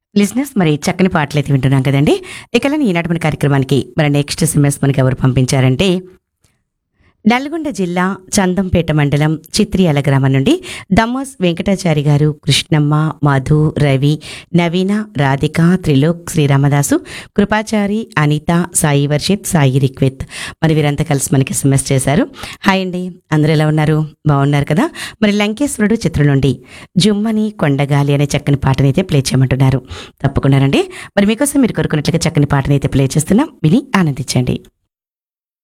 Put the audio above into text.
లిజినెస్ మరి చక్కని పాటలు అయితే వింటున్నాం కదండి ఇక ఈనాటి మన కార్యక్రమానికి మరి నెక్స్ట్ ఎస్ఎంఎస్ మనకి ఎవరు పంపించారంటే నల్గొండ జిల్లా చందంపేట మండలం చిత్రియాల గ్రామం నుండి దమ్మస్ వెంకటాచారి గారు కృష్ణమ్మ మధు రవి నవీన రాధిక త్రిలోక్ శ్రీరామదాసు కృపాచారి అనిత సాయి వర్షిత్ సాయి రిక్విత్ మరి వీరంతా కలిసి మనకి ఎస్ఎంఎస్ చేశారు హాయ్ అండి అందరూ ఎలా ఉన్నారు బాగున్నారు కదా మరి లంకేశ్వరుడు చిత్రం నుండి జుమ్మని కొండగాలి అనే చక్కని పాటని అయితే ప్లే చేయమంటున్నారు తప్పకుండా రండి మరి మీకోసం మీరు కోరుకున్నట్లుగా చక్కని పాటని అయితే ప్లే చేస్తున్నాం విని ఆనందించండి